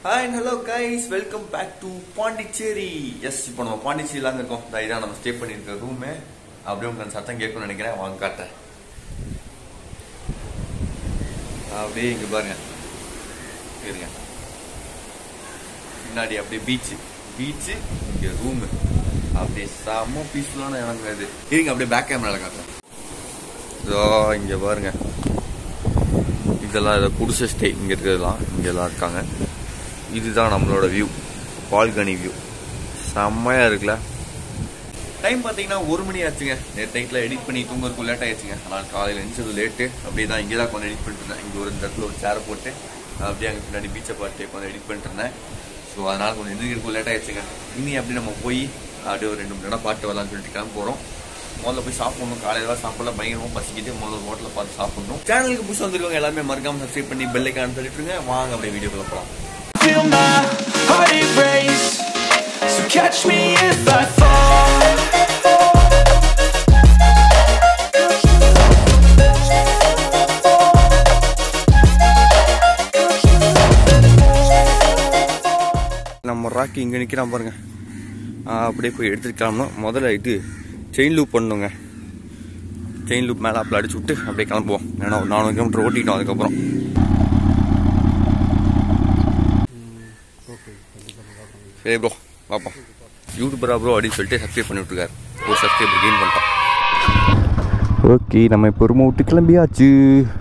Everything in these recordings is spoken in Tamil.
Hi hello guys welcome back to Pondicherry yes இப்போ நம்ம பாண்டிச்சேரியில் அங்கே இருக்கோம் இந்த இதான் நம்ம ஸ்டே பண்ணியிருக்க ரூமு அப்படியே உங்களுக்கு சத்தம் கேட்கணும்னு நினைக்கிறேன் வாங்க காட்டேன் அப்படியே இங்கே பாருங்க இருங்க பின்னாடி அப்படியே பீச்சு பீச்சு இங்கே ரூமு அப்படியே செம்ம பீஸ்ஃபுல்லான இடங்க இது இருங்க அப்படியே பேக் கேமராவில் காட்டுறேன் இதோ இங்கே பாருங்க இதெல்லாம் இதை குடிசை ஸ்டே இங்கே இருக்கிறதுலாம் இங்கே எல்லாம் இருக்காங்க இதுதான் நம்மளோட வியூ பால்கனி வியூ செம்மையாக இருக்குல்ல டைம் பார்த்தீங்கன்னா ஒரு மணி ஆச்சுங்க நேற்று நைட்டில் எடிட் பண்ணி தூங்குறதுக்கு லேட் ஆயிடுச்சுங்க அதனால் காலையில் எழுந்தது லேட்டு அப்படியே தான் இங்கே தான் கொஞ்சம் எடிட் பண்ணிட்டு இருந்தேன் இங்கே ஒரு இந்த இடத்துல ஒரு சேரை போட்டு அப்படியே அங்கே பின்னாடி பீச்சை பார்த்து கொஞ்சம் எடிட் பண்ணிட்டு இருந்தேன் ஸோ அதனால் கொஞ்சம் எந்திரிக்கிறதுக்கு லேட் ஆயிடுச்சுங்க இனி அப்படி நம்ம போய் அப்படியே ஒரு ரெண்டு மணி நேரம் பாட்டு வரலாம்னு சொல்லிட்டு கிளம்ப போகிறோம் முதல்ல போய் சாப்பிடணும் காலையில சாப்பிடல பயங்கரமா பசிக்கிட்டு முதல்ல ஹோட்டலில் பார்த்து சாப்பிடணும் சேனலுக்கு புதுசு வந்திருக்கவங்க எல்லாருமே மறக்காம சப்ஸ்கிரைப் பண்ணி பெல்லைக்கான சொல்லிட்டு இருங்க வாங்க அப்படியே வீடியோக்குள்ள போகலாம் feel my heart erase So catch me if I fall நம்ம ராக்கி இங்கே நிற்கிறான் பாருங்க ஆ, அப்படியே போய் எடுத்துருக்கலாம்னா முதல்ல இது செயின் லூப் பண்ணுங்க செயின் லூப் மேலே அப்படி அடிச்சு விட்டு அப்படியே கிளம்புவோம் ஏன்னா ஒரு நானூறு கிலோமீட்டர் ஓட்டிட்டோம் அதுக்கப்புறம் சரி ப்ரோ பார்ப்போம் யூடியூபரா ப்ரோ அப்படின்னு சொல்லிட்டு சப்ஸ்கிரைப் பண்ணி விட்டுருக்காரு ஒரு சப்ஸ்கிரைபர் கெயின் பண்ணிட்டோம் ஓகே நம்ம இப்போ ரூமை விட்டு கிளம்பியாச்சு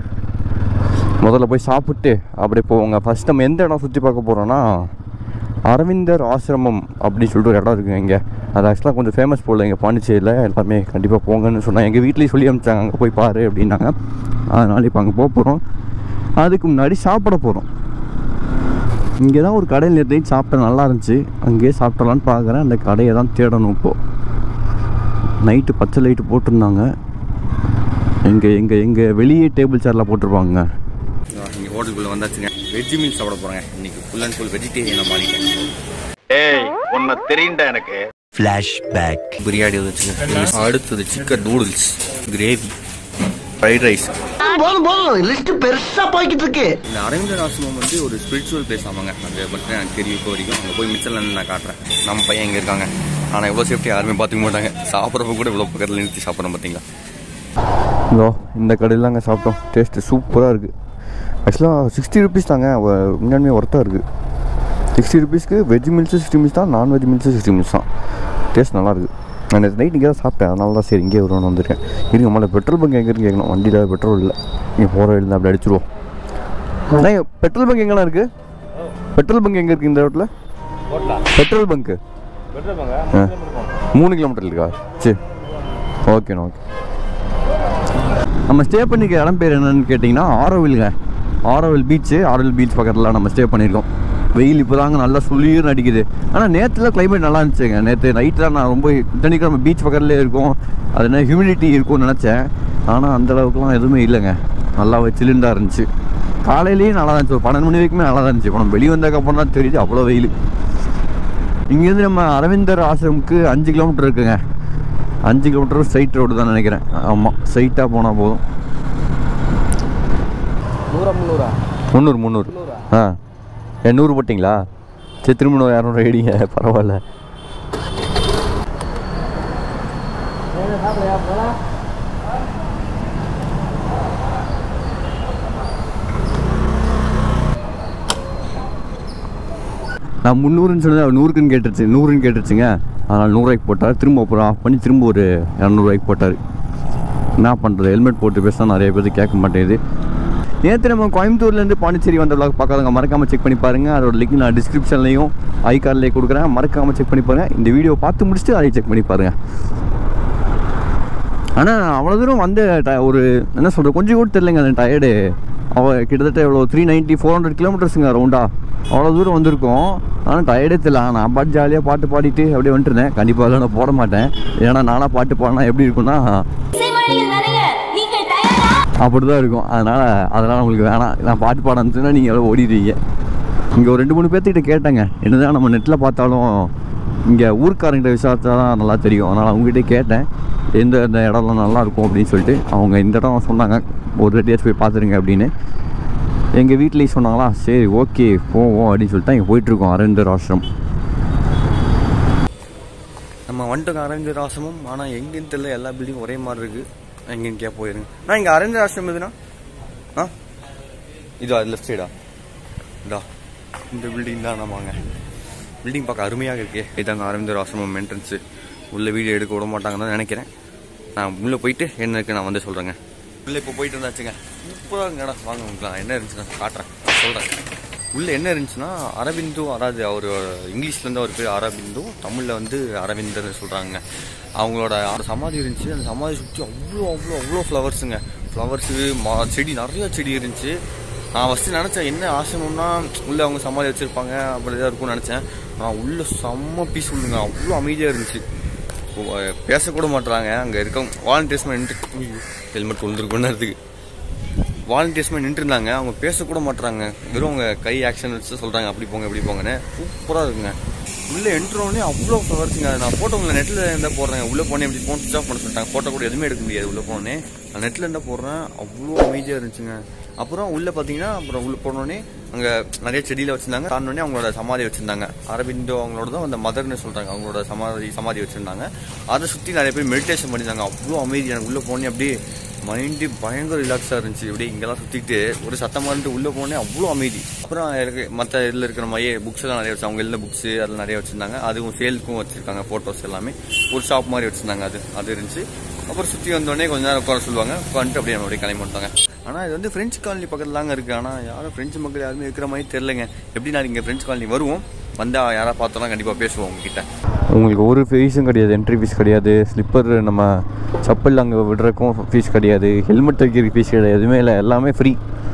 முதல்ல போய் சாப்பிட்டு அப்படியே போவோங்க ஃபர்ஸ்ட் நம்ம எந்த இடம் சுற்றி பார்க்க போகிறோன்னா அரவிந்தர் ஆசிரமம் அப்படின்னு சொல்லிட்டு ஒரு இடம் இருக்குங்க இங்கே அது ஆக்சுவலாக கொஞ்சம் ஃபேமஸ் போல் இங்கே பாண்டிச்சேரியில் எல்லாமே கண்டிப்பாக போங்கன்னு சொன்னாங்க எங்கள் வீட்லேயும் சொல்லி அனுப்பிச்சாங்க அங்கே போய் பாரு அப்படின்னாங்க அதனால இப்போ அங்கே போக போகிறோம் அதுக்கு முன்னாடி சாப்பிட போகிறோம் இங்கே தான் ஒரு கடையில் நேற்று சாப்பிட்டேன் நல்லா இருந்துச்சு அங்கேயே சாப்பிடலான்னு பார்க்குறேன் அந்த கடையை தான் தேடணும் இப்போது நைட்டு பச்சை லைட்டு போட்டிருந்தாங்க எங்கே எங்கே எங்கே வெளியே டேபிள் சேர்லாம் போட்டிருப்பாங்க இங்கே ஹோட்டலுக்குள்ளே வந்தாச்சுங்க வெஜ் மீல்ஸ் சாப்பிட போகிறேன் இன்னைக்கு ஃபுல் அண்ட் ஃபுல் வெஜிடேரியனாக மாறிட்டேன் ஏய் உன்னை தெரியும்டா எனக்கு பிரியாணி வந்துச்சுங்க அடுத்தது chicken noodles gravy fried rice போதும் போதும் லிஸ்ட் பெருசா போய்கிட்டு இருக்கு இந்த அரவிந்தர் ஆசிரமம் வந்து ஒரு ஸ்பிரிச்சுவல் பிளேஸ் ஆமாங்க அது மட்டும் எனக்கு தெரியும் இப்போ வரைக்கும் அங்கே போய் மிச்சல் நான் காட்டுறேன் நம்ம பையன் இங்கே இருக்காங்க ஆனால் எவ்வளோ சேஃப்டி யாருமே பார்த்துக்க மாட்டாங்க சாப்பிட்றப்ப கூட இவ்வளோ பக்கத்தில் நிறுத்தி சாப்பிட்றோம் பார்த்தீங்களா இதோ இந்த கடையில் அங்கே சாப்பிட்டோம் டேஸ்ட்டு சூப்பராக இருக்குது ஆக்சுவலாக சிக்ஸ்டி ருபீஸ் தாங்க அவ- உண்மையாலுமே ஒர்த்தாக இருக்குது சிக்ஸ்டி ருபீஸ்க்கு வெஜ் மீல்ஸு சிக்ஸ்டி மீல்ஸ் தான் நான்வெஜ் மீல்ஸு சிக்ஸ்டி மீல்ஸ் தான் டேஸ்ட் நல்லா இருக்குது நான் நேற்று நைட் இங்கே தான் சாப்பிட்டேன் அதனால தான் சரி இங்கே வருவோம்னு வந்திருக்கேன் இருங்க முதல்ல பெட்ரோல் பங்க் எங்கே இருக்குன்னு கேட்கணும் வண்டியில் பெட்ரோல் இல்லை நீங்கள் போகிற வழியில் அப்படி அடிச்சிருவோம் அண்ணா, பெட்ரோல் பங்க் எங்கெல்லாம் இருக்குது பெட்ரோல் பங்க் எங்கே இருக்குது இந்த ரோட்டில் பெட்ரோல் பங்க்கு ஆ. மூணு கிலோமீட்டர் இருக்கா சரி ஓகேண்ணா ஓகே நம்ம ஸ்டே பண்ணிக்க இடம் பேர் என்னன்னு கேட்டிங்கன்னா ஆரோவில்ங்க ஆரோவில் பீச்சு ஆரோவில் பீச் பக்கத்தில் நம்ம ஸ்டே பண்ணியிருக்கோம் வெயில் இப்போ தாங்க நல்லா சுளிர்னு அடிக்குது ஆனால் நேற்றுலாம் கிளைமேட் நல்லா இருந்துச்சுங்க நேற்று நைட்டு தான் நான் ரொம்ப இத்தனைக்கும் நம்ம பீச் பக்கத்துலேயே இருக்கோம் அது என்ன ஹியூமிடிட்டி இருக்கும்னு நினச்சேன் ஆனால் அந்த அளவுக்குலாம் எதுவுமே இல்லைங்க நல்லா சிலிண்டாக இருந்துச்சு காலையிலேயும் நல்லா இருந்துச்சு ஒரு பன்னெண்டு மணி வரைக்குமே நல்லா தான் இருந்துச்சு இப்போ நம்ம வெளியே வந்ததுக்கப்புறம் தான் தெரியுது அவ்வளோ வெயில் இங்கேருந்து நம்ம அரவிந்தர் ஆசிரமுக்கு அஞ்சு கிலோமீட்டர் இருக்குங்க அஞ்சு கிலோமீட்டர் ஸ்ட்ரைட் ரோடு தான் நினைக்கிறேன் ஆமாம் ஸ்ட்ரைட்டாக போனால் போதும் முந்நூறு முந்நூறு ஆ எண்ணூறு போட்டிங்களா சரி திரும்ப நூறு இரநூறு ஐடிங்க பரவாயில்ல நான் முந்நூறுன்னு சொன்னது அவர் நூறுக்குன்னு கேட்டுருச்சு நூறுன்னு கேட்டுருச்சுங்க அதனால் நூறுரூவாய்க்கு போட்டார் திரும்ப அப்புறம் ஆஃப் பண்ணி திரும்ப ஒரு இரநூறுவாய்க்கு போட்டார் என்ன பண்ணுறது ஹெல்மெட் போட்டு பேசினா நிறைய பேர் கேட்க மாட்டேங்குது நேற்று நம்ம கோயம்புத்தூர்லேருந்து பாண்டிச்சேரி வந்த vlog பார்க்காதவங்க மறக்காமல் செக் பண்ணி பாருங்கள் அதோட லிங்க் நான் டிஸ்கிரிப்ஷன்லையும் ஐ கார்ட்லேயே கொடுக்குறேன் மறக்காமல் செக் பண்ணி பாருங்கள் இந்த வீடியோ பார்த்து முடிச்சுட்டு அதை செக் பண்ணி பாருங்கள் ஆனால் அவ்வளோ தூரம் வந்து ட- ஒரு என்ன சொல்கிறது கொஞ்சம் கூட தெரிலங்க அந்த டயர்டு அவ கிட்டத்தட்ட எவ்வளோ த்ரீ நைன்ட்டி ஃபோர் ஹண்ட்ரட் கிலோமீட்டர்ஸுங்க ரவுண்டா அவ்வளோ தூரம் வந்திருக்கோம் ஆனால் டயர்டே தெரியல நான் பாட்டு ஜாலியாக பாட்டு பாடிட்டு அப்படியே வந்துட்டுருந்தேன் கண்டிப்பாக அதெல்லாம் நான் போட மாட்டேன் ஏன்னா நானாக பாட்டு பாடினா எப்படி இருக்கும்னா இசைமொழியில் நிறைய நீங்கள் தயாரா அப்படி தான் இருக்கும் அதனால் அதெல்லாம் உங்களுக்கு வேணாம் நான் பாட்டு பாட இருந்துச்சுன்னா நீங்கள் எவ்வளோ ஓடிடுவீங்க இங்கே ஒரு ரெண்டு மூணு பேர்த்துக்கிட்ட கேட்டேங்க என்னதான் நம்ம நெட்டில் பார்த்தாலும் இங்கே ஊர்க்காரங்கிட்ட விசாரிச்சா தான் நல்லா தெரியும் அதனால் அவங்ககிட்ட கேட்டேன் எந்த இந்த இடம்லாம் நல்லா இருக்கும் அப்படின்னு சொல்லிட்டு அவங்க இந்த இடம் சொன்னாங்க ஒரு ரெட்டியாச்சும் போய் பார்த்துருங்க அப்படின்னு எங்கள் வீட்லேயும் சொன்னாங்களா சரி ஓகே போவோம் அப்படின்னு சொல்லிட்டு இங்கே போயிட்டுருக்கோம் அரவிந்தர் ஆசிரம் நம்ம வந்துட்டோம் அரவிந்தர் ஆசிரமம் ஆனால் எங்கேன்னு தெரியல எல்லா பில்டிங்கும் ஒரே மாதிரி இருக்கு எங்கேன்னு கே போயிருங்க நான் இங்கே அரவிந்தர் ஆசிரமம் எதுனா ஆ இதா லெஃப்ட் சைடா இதா இந்த பில்டிங் தான் ஆமாங்க பில்டிங் பார்க்க அருமையாக இருக்கே இதாங்க அரவிந்தர் ஆசிரமம் என்ட்ரன்ஸு உள்ள வீடியோ எடுக்க விட மாட்டாங்கன்னு தான் நினைக்கிறேன் நான் உள்ளே போயிட்டு என்ன இருக்கு நான் வந்து சொல்கிறேங்க உள்ளே இப்போ போயிட்டு வந்தாச்சுங்க சூப்பராக இருங்கடா வாங்க உங்களுக்கு நான் என்ன இருந்துச்சு நான் காட்டுறேன் சொல்கிறேன் உள்ளே என்ன இருந்துச்சுன்னா அரவிந்து அதாவது அவர் இங்கிலீஷ்லேருந்து அவர் பேர் அரவிந்து தமிழில் வந்து அரவிந்தர் சொல்கிறாங்க அவங்களோட அந்த சமாதி இருந்துச்சு அந்த சமாதி சுற்றி அவ்வளோ அவ்வளோ அவ்வளோ ஃப்ளவர்ஸுங்க ஃப்ளவர்ஸு மா செடி நிறைய செடி இருந்துச்சு நான் ஃபஸ்ட்டு நினச்சேன் என்ன ஆசிரமம்னா உள்ளே அவங்க சமாதி வச்சுருப்பாங்க அப்படி தான் இருக்கும்னு நினச்சேன் ஆனால் உள்ளே செம்ம பீஸ்ஃபுல்லுங்க அவ்வளோ அமைதியாக இருந்துச்சு ஓ- பேசக்கூட மாட்டுறாங்க அங்கே இருக்க வாலண்டியர்ஸ்மே நின்று ஹெல்மெட் விழுந்துருக்குன்னு வாலண்டியர்ஸ்மே நின்றுருந்தாங்க அவங்க பேசக்கூட மாட்டுறாங்க வெறும் அவங்க கை ஆக்ஷன் வச்சு சொல்கிறாங்க அப்படி போங்க இப்படி போங்கன்னு சூப்பராக இருக்குங்க உள்ளே என்ட்ரோடனே அவ்வளோ ஃப்ளவர்ஸுங்க நான் ஃபோட்டோ உங்களை நெட்டில் இருந்தால் போடுறேன் உள்ளே போனேன் இப்படி ஃபோன் சுவிச் ஆஃப் பண்ண சொல்லிட்டாங்க ஃபோட்டோ கூட எதுவுமே எடுக்க முடியாது உள்ளே போனே நான் நெட்டில் இருந்தால் போடுறேன் அவ்வளோ அமைதியாக இருந்துச்சுங்க அப்புறம் உள்ளே பார்த்தீங்கன்னா அப்புறம் உள்ளே போனோடனே அங்கே நிறைய செடியில் வச்சுருந்தாங்க தாண்டோடனே அவங்களோட சமாதி வச்சுருந்தாங்க அரவிந்தோ அவங்களோட தான் அந்த மதர்னு சொல்கிறாங்க அவங்களோட சமாதி சமாதி வச்சுருந்தாங்க அதை சுற்றி நிறைய பேர் மெடிடேஷன் பண்ணியிருந்தாங்க அவ்வளோ அமைதி எனக்கு உள்ளே போனே அப்படியே மைண்டு பயங்கர ரிலாக்ஸாக இருந்துச்சு இப்படி இங்கெல்லாம் சுற்றிட்டு ஒரு சத்தமாக இருந்து உள்ளே போனே அவ்வளோ அமைதி அப்புறம் எனக்கு மற்ற இதில் இருக்கிற மாதிரியே புக்ஸ் எல்லாம் நிறைய வச்சு அவங்க எழுதின புக்ஸ் அதெல்லாம் நிறைய வச்சுருந்தாங்க அதுவும் சேல்க்கும் வச்சுருக்காங்க ஃபோட்டோஸ் எல்லாமே ஒரு ஷாப் மாதிரி வச்சுருந்தாங்க அது அது இருந்துச்சு அப்புறம் சுற்றி வந்தோடனே கொஞ்ச நேரம் உட்கார சொல்லுவாங்க உட்காந்துட்டு அப்படியே நம்ம அப்படியே கிளம்பி வந்துட்டாங்க ஆனால் இது வந்து ஃப்ரெஞ்ச் காலனி பக்கத்தில் தாங்க இருக்குது ஆனால் யாரும் ஃப்ரெஞ்சு மக்கள் யாருமே இருக்கிற மாதிரி தெரிலங்க எப்படி நான் இங்கே ஃப்ரெஞ்ச் காலனி வருவோம் வந்தால் யாராவது பார்த்தோன்னா கண்டிப்பாக பேசுவோம் உங்ககிட்ட உங்களுக்கு ஒரு ஃபீஸும் கிடையாது என்ட்ரி ஃபீஸ் கிடையாது ஸ்லிப்பர் நம்ம செப்பல் அங்கே விடுறக்கும் ஃபீஸ் கிடையாது ஹெல்மெட் வைக்கிறதுக்கு ஃபீஸ் கிடையாது எதுவுமே இல்லை எல்லாமே ஃப்ரீ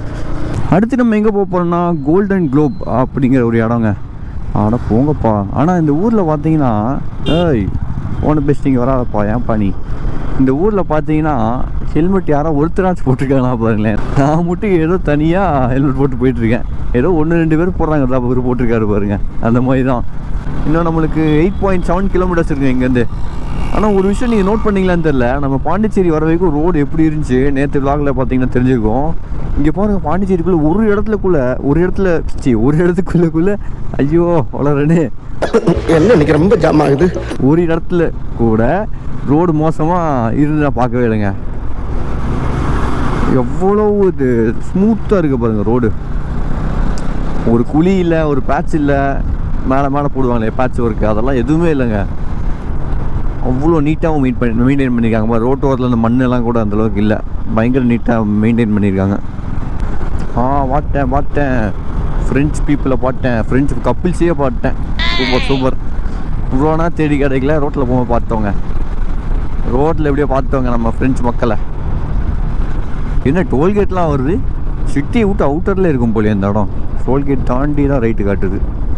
அடுத்து நம்ம எங்கே போக போகிறோம்னா கோல்டன் குளோப் அப்படிங்கிற ஒரு இடங்க ஆட போங்கப்பா ஆனால் இந்த ஊரில் பார்த்தீங்கன்னா ஏய் போன பெஸ்டிங் வராதப்பா ஏன்ப்பா நீ இந்த ஊரில் பார்த்தீங்கன்னா ஹெல்மெட் யாரோ ஒருத்தராச்சும் போட்டிருக்காங்களா பாருங்களேன் நான் மட்டும் ஏதோ தனியாக ஹெல்மெட் போட்டு போயிட்டுருக்கேன் ஏதோ ஒன்று ரெண்டு பேர் போடுறாங்க தான் அவர் போட்டிருக்காரு பாருங்க அந்த மாதிரி தான் இன்னும் நம்மளுக்கு எயிட் பாயிண்ட் செவன் கிலோமீட்டர்ஸ் இருக்குங்க இங்கேருந்து ஆனால் ஒரு விஷயம் நீங்கள் நோட் பண்ணீங்களான்னு தெரில நம்ம பாண்டிச்சேரி வர வரைக்கும் ரோடு எப்படி இருந்துச்சு நேற்று விலாகில் பார்த்தீங்கன்னா தெரிஞ்சிருக்கும் இங்கே பாருங்க பாண்டிச்சேரிக்குள்ளே ஒரு இடத்துலக்குள்ள ஒரு இடத்துல சி ஒரு இடத்துக்குள்ளக்குள்ள ஐயோ வளரனே என்ன இன்னைக்கு ரொம்ப ஜாம் ஆகுது ஒரு இடத்துல கூட ரோடு மோசமாக இருந்து நான் பார்க்கவே இல்லைங்க எவ்வளோ இது ஸ்மூத்தாக இருக்கு பாருங்க ரோடு ஒரு குழி இல்லை ஒரு பேட்ச் இல்லை மேலே மேலே போடுவாங்களே பேட்ச் ஒர்க்கு அதெல்லாம் எதுவுமே இல்லைங்க அவ்வளோ நீட்டாகவும் மெயின் பண்ணி மெயின்டைன் பண்ணியிருக்காங்க பாரு ரோட்டு ஓரத்தில் அந்த மண்ணெல்லாம் கூட அந்தளவுக்கு இல்லை பயங்கர நீட்டாக மெயின்டைன் பண்ணியிருக்காங்க ஆ பார்த்தேன் பார்த்தேன் ஃப்ரெஞ்ச் பீப்புளை பார்த்தேன் ஃப்ரெஞ்ச் கப்பிள்ஸையே பார்த்தேன் சூப்பர் சூப்பர் இவ்வளோ நாள் தேடி கிடைக்கல ரோட்டில் போக பார்த்தோங்க ரோட்டில் எப்படியோ பார்த்தோங்க நம்ம ஃப்ரெஞ்ச் மக்களை என்ன டோல்கேட்லாம் வருது சிட்டியை விட்டு அவுட்டரில் இருக்கும் போல இந்த இடம் டோல்கேட் தாண்டி தான் ரைட்டு காட்டுது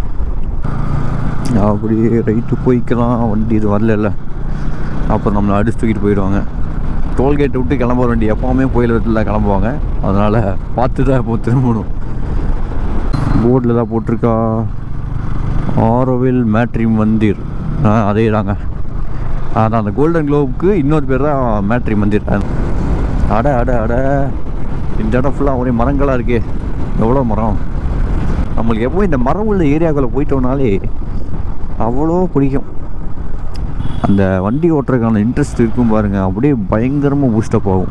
அப்படியே ரைட்டு போய்க்கலாம் வண்டி இது வரல அப்புறம் நம்மளை அடிச்சு தூக்கிட்டு போயிடுவாங்க டோல்கேட்டை விட்டு கிளம்ப வண்டி எப்போவுமே கோயில் இடத்துல கிளம்புவாங்க அதனால் பார்த்து தான் இப்போ திரும்பணும் போர்டில் தான் போட்டிருக்கா ஆரோவில் மேட்ரி மந்திர் ஆ அதே தாங்க அதான் அந்த கோல்டன் குளோவுக்கு இன்னொரு பேர் தான் மேட்ரி மந்திர் அட அட அட இந்த இடம் ஃபுல்லாக ஒரே மரங்களாக இருக்கே எவ்வளோ மரம் நம்மளுக்கு எப்போ இந்த மரம் உள்ள ஏரியாக்குள்ளே போயிட்டோம்னாலே அவ்வளோ பிடிக்கும் அந்த வண்டி ஓட்டுறதுக்கான இன்ட்ரெஸ்ட் இருக்கும் பாருங்க அப்படியே பயங்கரமாக பூஸ்டப் ஆகும்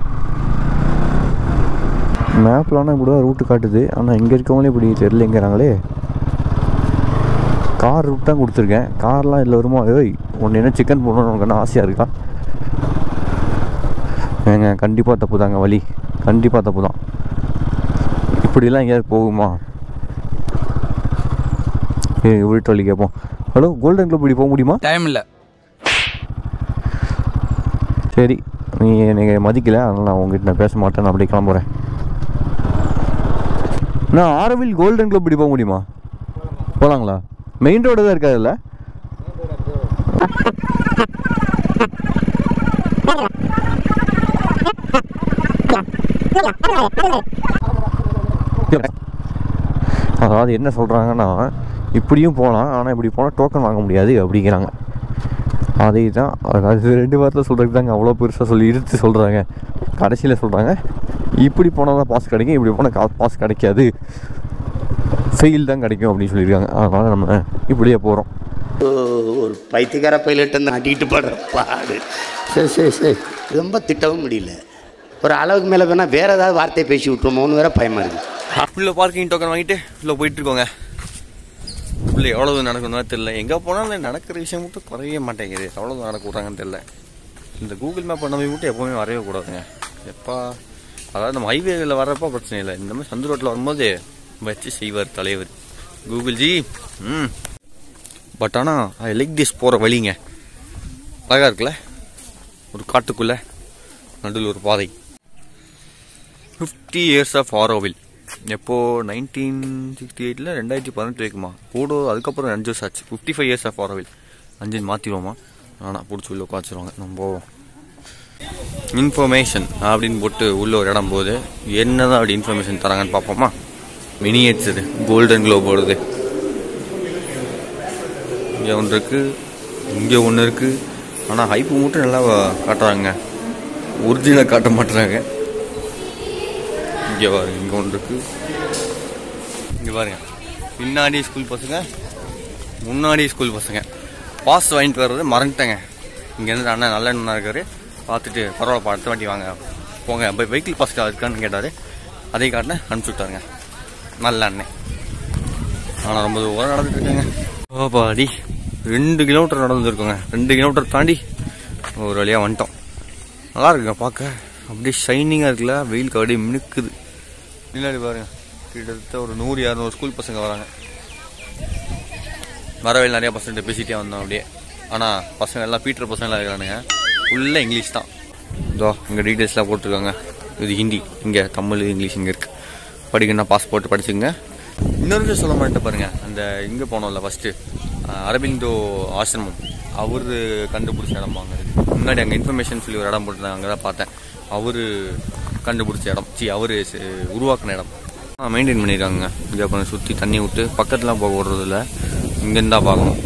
மேப்லானா கூட ரூட்டு காட்டுது ஆனால் இங்கே இருக்கவங்களே இப்படி தெரிலங்கிறாங்களே கார் ரூட் தான் கொடுத்துருக்கேன் கார்லாம் இல்லை வருமா ஏய் ஒன்று என்ன சிக்கன் போடணும்னு உனக்கு என்ன ஆசையாக இருக்கா ஏங்க கண்டிப்பாக தப்பு தாங்க வழி கண்டிப்பாக தப்பு தான் இப்படிலாம் எங்கேயாவது போகுமா ஏ வீட்டு வழி கேட்போம் ஹலோ கோல்டன் கிளப் இப்படி போக முடியுமா டைம் இல்லை சரி நீ நீங்கள் மதிக்கல அதனால் நான் உங்ககிட்ட நான் பேச மாட்டேன் நான் அப்படியே கிளம்புறேன் நான் ஆரவில் கோல்டன் கிளப் இப்படி போக முடியுமா போகலாங்களா மெயின் ரோடு தான் இருக்காதுல்ல அதாவது என்ன சொல்கிறாங்கன்னா இப்படியும் போகலாம் ஆனால் இப்படி போனால் டோக்கன் வாங்க முடியாது அப்படிங்கிறாங்க அதே தான் அதாவது ரெண்டு வாரத்தில் சொல்கிறதுக்கு தாங்க அவ்வளோ பெருசாக சொல்லி இழுத்து சொல்கிறாங்க கடைசியில் சொல்கிறாங்க இப்படி போனால் தான் பாஸ் கிடைக்கும் இப்படி போனால் பாஸ் கிடைக்காது ஃபெயில் தான் கிடைக்கும் அப்படின்னு சொல்லியிருக்காங்க அதனால் நம்ம இப்படியே போகிறோம் ஒரு பைத்தியக்கார பைலட் வந்து அடிக்கிட்டு படுற பாடு சரி சரி சரி ரொம்ப திட்டவும் முடியல ஒரு அளவுக்கு மேலே வேணால் வேறு ஏதாவது வார்த்தையை பேசி விட்டுருமோன்னு வேற பயமாக இருக்குது உள்ள பார்க்கிங் டோக்கன் வாங்கிட்டு உள்ள போயிட்டு இருக்கோங்க உள்ள எவ்வளவு நடக்கணும்னு தெரியல எங்கே போனாலும் நடக்கிற விஷயம் மட்டும் குறைய மாட்டேங்குது எவ்வளவு நடக்க விட்றாங்கன்னு தெரியல இந்த கூகுள் மேப் பண்ண மட்டும் எப்போவுமே வரவே கூடாதுங்க எப்பா அதாவது நம்ம ஹைவேல வர்றப்போ பிரச்சனை இல்லை இந்த மாதிரி சந்து ரோட்டில் வரும்போது வச்சு செய்வார் தலைவர் கூகுள் ஜி ம் பட் ஆனால் ஐ லைக் திஸ் போகிற வழிங்க அழகாக இருக்குல்ல ஒரு காட்டுக்குள்ளே நடுவில் ஒரு பாதை ஃபிஃப்டி இயர்ஸ் ஆஃப் ஆரோவில் எப்போ நைன்டீன் சிக்ஸ்டி எயிட்டில் ரெண்டாயிரத்தி பதினெட்டு வரைக்குமா கூட அதுக்கப்புறம் அஞ்சு வருஷம் ஆச்சு fifty five years of Auroville அஞ்சு மாற்றிடுவோமா ஆனால் பிடிச்சி உள்ள உட்காந்துருவாங்க நம்ம போவோம் இன்ஃபர்மேஷன் அப்படின்னு போட்டு உள்ள ஒரு இடம் போகுது என்னதான் அப்படி இன்ஃபர்மேஷன் தராங்கன்னு பார்ப்போமா மினியேட்ஸ் இது கோல்டன் குளோப் ஓடுது இங்கே ஒன்று இருக்கு இங்கே ஒன்று இருக்கு ஆனால் ஹைப்பு மட்டும் நல்லா காட்டுறாங்க ஒரிஜினல் காட்ட மாட்டுறாங்க இங்கே பாருங்க இங்கே ஒன்று இருக்கு இங்கே பாருங்க பின்னாடி ஸ்கூல் பசங்க முன்னாடி ஸ்கூல் பசங்க பாஸ் வாங்கிட்டு வர்றது மறந்துட்டேங்க இங்கேருந்து அண்ணன் நல்ல அண்ணா இருக்காரு பார்த்துட்டு பரவாயில்ல அடுத்த வாட்டி வாங்க போங்க போய் வெஹிக்கிள் பாஸ் இருக்கான்னு கேட்டார் அதே காட்டின அனுப்பிச்சி விட்டாருங்க நல்ல அண்ணன் ஆனால் ரொம்ப தூரம் நடந்துட்டு இருக்கேங்க ஓபாடி ரெண்டு கிலோமீட்டர் நடந்துருக்கோங்க ரெண்டு கிலோமீட்டர் தாண்டி ஒரு வழியாக வந்துட்டோம் நல்லா இருக்குங்க பார்க்க அப்படியே ஷைனிங்காக இருக்குல்ல வெயில் அப்படியே மினுக்குது பின்னாடி பாருங்க கிட்டத்தட்ட ஒரு நூறு இரநூறு ஸ்கூல் பசங்க வராங்க வரவேல் நிறைய பசங்க பேசிட்டே வந்தோம் அப்படியே ஆனால் பசங்க எல்லாம் பீட்டர் பசங்க எல்லாம் இருக்கிறானுங்க ஃபுல்லாக இங்கிலீஷ் தான் இதோ இங்கே டீட்டெயில்ஸ்லாம் போட்டிருக்காங்க இது ஹிந்தி இங்கே தமிழ் இங்கிலீஷ் இங்கே இருக்குது படிக்கணும்னா பாஸ்போர்ட் படிச்சுங்க இன்னொரு விஷயம் சொல்ல மாட்டேன் பாருங்க அந்த இங்கே போனோம்ல ஃபஸ்ட்டு அரபிந்தோ ஆசிரமம் அவர் கண்டுபிடிச்ச இடம் வாங்க முன்னாடி அங்கே இன்ஃபர்மேஷன் சொல்லி ஒரு இடம் போட்டிருந்தாங்க அங்கே தான் பார்த்தேன் அவர் கண்டுபிடிச்ச இடம் சி அவர் உருவாக்கின இடம் மெயின்டைன் பண்ணியிருக்காங்க இங்கே அப்புறம் சுற்றி தண்ணி விட்டு பக்கத்துலாம் போக விடுறது இல்லை இங்கேருந்து தான் பார்க்கணும்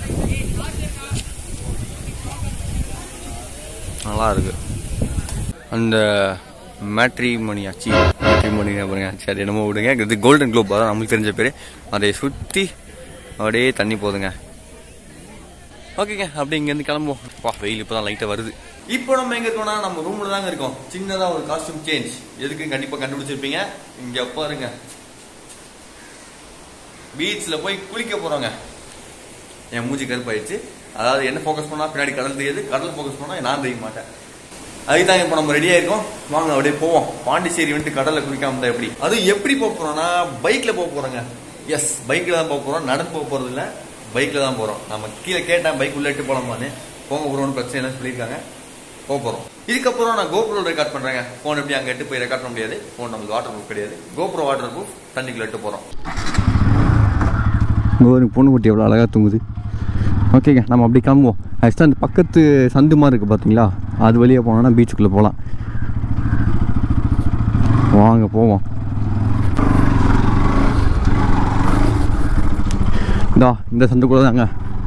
நல்லா இருக்கு அந்த மேட்ரிமணி ஆச்சு மேட்ரிமணி பாருங்க சரி என்னமோ விடுங்க இது கோல்டன் குளோப் அதான் நம்மளுக்கு தெரிஞ்ச பேர் அதை சுற்றி அப்படியே தண்ணி போதுங்க ஓகேங்க அப்படி இங்கேருந்து கிளம்புவோம் பா வெயில் இப்போ தான் லைட்டாக வருது இப்போ நம்ம எங்கே இருக்கோம்னா நம்ம ரூமில் தாங்க இருக்கோம் சின்னதாக ஒரு காஸ்டியூம் சேஞ்ச் எதுக்கு கண்டிப்பாக கண்டுபிடிச்சிருப்பீங்க இங்கே பாருங்க பீச்சில் போய் குளிக்க போகிறோங்க என் மூஞ்சி கருப்பாயிடுச்சு அதாவது என்ன ஃபோக்கஸ் பண்ணா பின்னாடி கடல் தெரியாது கடல் ஃபோக்கஸ் பண்ணா நான் தெரிய மாட்டேன் அதுக்கு தான் இப்போ நம்ம ரெடியாக இருக்கோம் வாங்க அப்படியே போவோம் பாண்டிச்சேரி வந்துட்டு கடலில் குளிக்காம இருந்தா எப்படி அது எப்படி போக போறோம்னா பைக்கில் போக போகிறோங்க எஸ் பைக்கில் தான் போக போகிறோம் நடந்து போக போகிறது இல்லை பைக்கில் தான் போகிறோம் நம்ம கீழே கேட்டேன் பைக் உள்ள இட்டு போகலாமான்னு போங்க போகிறோம்னு பிரச்சனை இல்லைன்னு சொல்லியிருக்காங்க போக போகிறோம் இதுக்கப்புறம் நான் கோப்ரோ ரெக்கார்ட் பண்ணுறேங்க ஃபோன் எப்படி அங்கே எட்டு போய் ரெக்கார்ட் பண்ண முடியாது ஃபோன் நமக்கு வாட்டர் ப்ரூஃப் கிடையாது கோப்ரோ வாட்டர் ப்ரூஃப் தண்ணிக்குள்ள எட்டு போகிறோம் ஒரு பொண்ணு குட்டி எவ்வளோ அழகாக தூங்குது ஓகேங்க நம்ம அப்படி கிளம்புவோம் ஆக்சுவலாக அந்த பக்கத்து சந்து மாதிரி இருக்குது பார்த்தீங்களா அது வழியாக போனோம்னா பீச்சுக்குள்ளே போகலாம் வாங்க போவோம் இந்தா இந்த சந்துக்குள்ளே தாங்க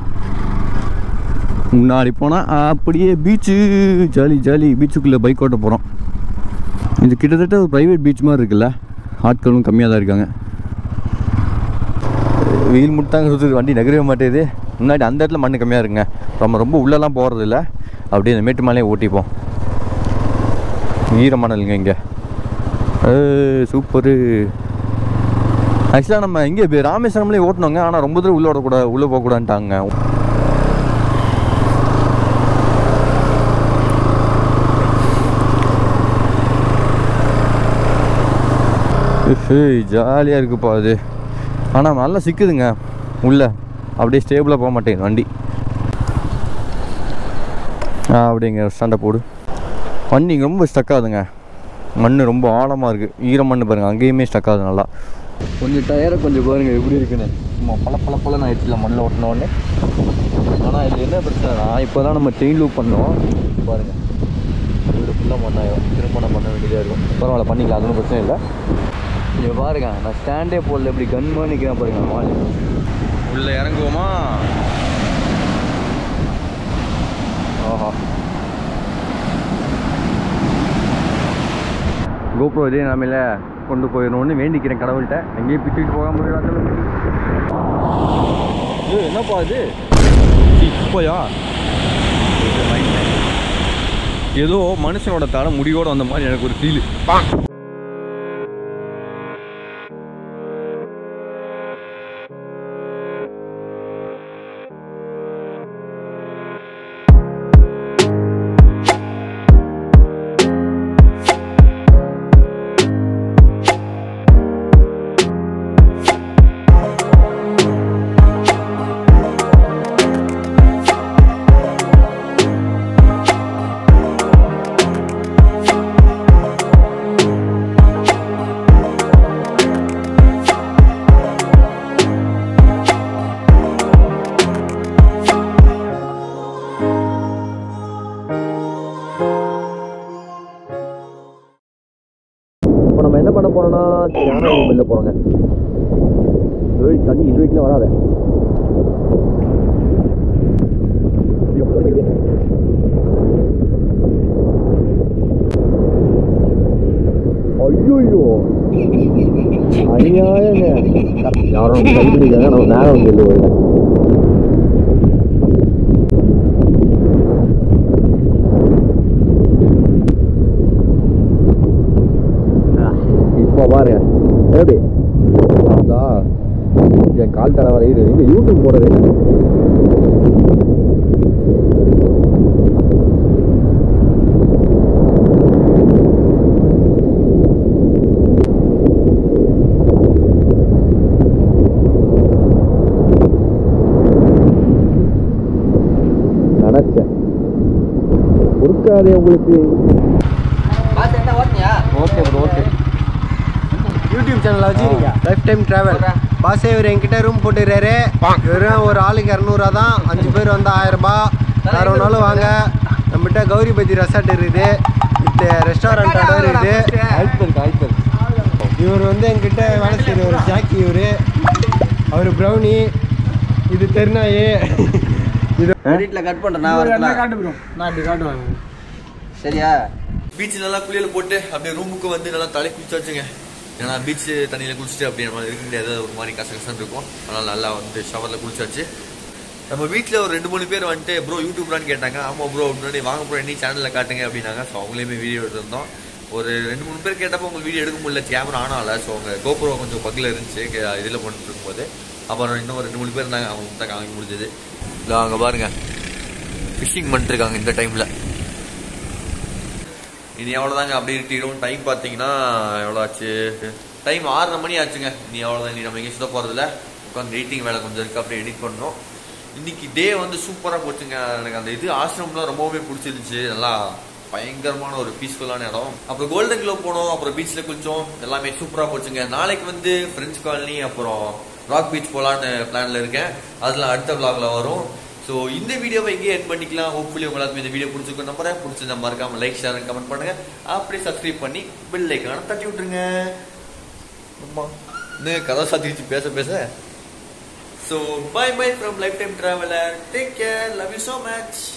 முன்னாடி போனால் அப்படியே பீச்சு ஜாலி ஜாலி பீச்சுக்குள்ளே பைக் ஓட்ட போகிறோம் இது கிட்டத்தட்ட ஒரு ப்ரைவேட் பீச் மாதிரி இருக்குல்ல ஆட்களும் கம்மியாக தான் இருக்காங்க வெயில் முட்டாங்க சுற்றுது வண்டி நகரவே மாட்டேது முன்னாடி அந்த இடத்துல மண்ணு கம்மியாக இருக்குங்க நம்ம ரொம்ப உள்ளெல்லாம் போகிறது இல்லை அப்படியே இந்த மேட்டு மேலேயே ஓட்டிப்போம் ஈர மணலுங்க இங்கே சூப்பரு ஆக்சுவலாக நம்ம இங்கே ராமேஸ்வரம்லேயே ஓட்டினோங்க ஆனால் ரொம்ப தூரம் உள்ளே ஓடக்கூடாது உள்ளே போகக்கூடாதுன்ட்டாங்க ஜாலியாக இருக்குப்பா அது ஆனால் நல்லா சிக்குதுங்க உள்ள அப்படியே ஸ்டேபிளாக போக மாட்டேங்குது வண்டி ஆ அப்படிங்க ஸ்டாண்டை போடு வண்டி இங்க ரொம்ப ஸ்டக் ஆகுதுங்க மண் ரொம்ப ஆழமாக இருக்குது ஈர மண் பாருங்கள் அங்கேயுமே ஸ்டக் ஆகுது நல்லா கொஞ்சம் டயரை கொஞ்சம் பாருங்க எப்படி இருக்குன்னு சும்மா பல பல பல நான் ஆயிடுச்சுல மண்ணில் ஓட்டின உடனே ஆனால் இது என்ன பிரச்சனைனா இப்போ தான் நம்ம செயின் லூப் பண்ணோம் பாருங்கள் வீடு ஃபுல்லாக மண்ணாயிரும் திரும்ப நம்ம பண்ண வேண்டியதாக இருக்கும் பரவாயில்ல பண்ணிக்கலாம் அது ஒன்றும் பிரச்சனை இல்லை இங்கே பாருங்க நான் ஸ்டாண்டே போடல எப்படி கன் மாதிரி நிற்கிறேன் பாருங்க மாலி உள்ள இறங்குவோமா ஆஹா கோப்ரோ இதே நிலமையில கொண்டு போயிடணும்னு வேண்டிக்கிறேன் கடவுள்கிட்ட எங்கேயும் பிச்சுட்டு போக முடியாது என்னப்பா இது இப்போயா ஏதோ மனுஷனோட தலை முடியோட வந்த மாதிரி எனக்கு ஒரு ஃபீல் இப்போ நம்ம என்ன பண்ண போறோம்னா தியான வெளில போறோங்க ஏய் தண்ணி இது வரைக்கும் வராத ஐயோ அநியாயங்க யாரும் கண்டுபிடிக்காங்க நம்ம மேலே வந்து எழுதுவோங்க இப்போ பாருங்க எப்படி ஆ, என் கால் தர வர இது இங்க யூடியூப் போடுறது நினைச்சேன் பொறுக்காதே உங்களுக்கு ஓகே ப்ரோ ஓகே யூடியூப் சேனலில் வச்சுருக்கீங்க லைஃப் டைம் ட்ராவல் பாஸே இவர் என்கிட்ட ரூம் போட்டுக்கிறாரு வெறும் ஒரு ஆளுக்கு இரநூறுவா தான் அஞ்சு பேர் வந்து ஆயிரம் ரூபாய் வேறு ஒன்றாலும் வாங்க நம்மகிட்ட கௌரி பஜ்ஜி ரெசார்ட் இருக்குது வித் ரெஸ்டாரண்ட் இருக்குது ஆயிப்பல் ஆயிப்பல் இவர் வந்து என்கிட்ட வேலை செய்கிற ஒரு ஜாக்கி இவர் அவர் ப்ரௌனி இது தெருநாயி இது வீட்டில் கட் பண்ணுறேன் நான் வரேன் காட்டு ப்ரோ நான் இப்படி காட்டுவேன் சரியா பீச் நல்லா குளியல போட்டு அப்படியே ரூமுக்கு வந்து நல்லா தலை குளிச்சாச்சுங்க ஏன்னா பீச் தண்ணியில் குளிச்சுட்டு அப்படியே நம்ம இருக்க முடியாது ஒரு மாதிரி கச கசன்னு இருக்கும் அதனால் நல்லா வந்து ஷவரில் குளிச்சாச்சு நம்ம வீட்டில் ஒரு ரெண்டு மூணு பேர் வந்துட்டு ப்ரோ யூடியூப்ரான்னு கேட்டாங்க ஆமாம் ப்ரோ முன்னாடி வாங்க ப்ரோ என்ன சேனலில் காட்டுங்க அப்படின்னாங்க ஸோ அவங்களையுமே வீடியோ எடுத்திருந்தோம் ஒரு ரெண்டு மூணு பேர் கேட்டப்போ உங்களுக்கு வீடியோ எடுக்க முடியல கேமரா ஆனா இல்லை ஸோ அவங்க கோப்ரோ கொஞ்சம் பக்கில் இருந்துச்சு இதில் பண்ணிட்டு இருக்கும்போது அப்புறம் இன்னும் ஒரு ரெண்டு மூணு பேர் இருந்தாங்க அவங்க தான் காமிக்க முடிஞ்சது இல்லை அங்கே பாருங்க ஃபிஷிங் பண்ணிட்டுருக்காங்க இந்த டைமில் இனி எவ்வளோதாங்க அப்படி இருட்டிடும் டைம் பார்த்தீங்கன்னா எவ்வளோ ஆச்சு டைம் ஆறரை மணி ஆச்சுங்க இனி எவ்வளோதான் இனி நம்ம எங்கேயும் சுத்த போகிறதில்ல உட்காந்து எடிட்டிங் வேலை கொஞ்சம் இருக்குது அப்படியே எடிட் பண்ணோம் இன்னைக்கு டே வந்து சூப்பராக போச்சுங்க எனக்கு அந்த இது ஆசிரம்லாம் ரொம்பவே பிடிச்சிருந்துச்சு நல்லா பயங்கரமான ஒரு பீஸ்ஃபுல்லான இடம் அப்புறம் கோல்டன் க்ளோப் போனோம் அப்புறம் பீச்சில் குளிச்சோம் எல்லாமே சூப்பராக போச்சுங்க நாளைக்கு வந்து ஃப்ரெண்ட்ஸ் காலனி அப்புறம் ராக் பீச் போகலான்னு பிளானில் இருக்கேன் அதில் அடுத்த vlogல வரும் ஸோ இந்த வீடியோவை இங்கே என் பண்ணிக்கலாம் ஹோப்ஃபுல்லி உங்களுக்கு இந்த வீடியோ பிடிச்சிருக்கும் நம்புறேன் பிடிச்சிருந்தா மறக்காம லைக் ஷேர் கமெண்ட் பண்ணுங்க அப்படியே சப்ஸ்கிரைப் பண்ணி பெல் ஐக்கான தட்டி விட்டுருங்க ஆமா இன்னும் கதை சாத்திச்சு பேச பேச so bye bye from lifetime traveller take care love you so much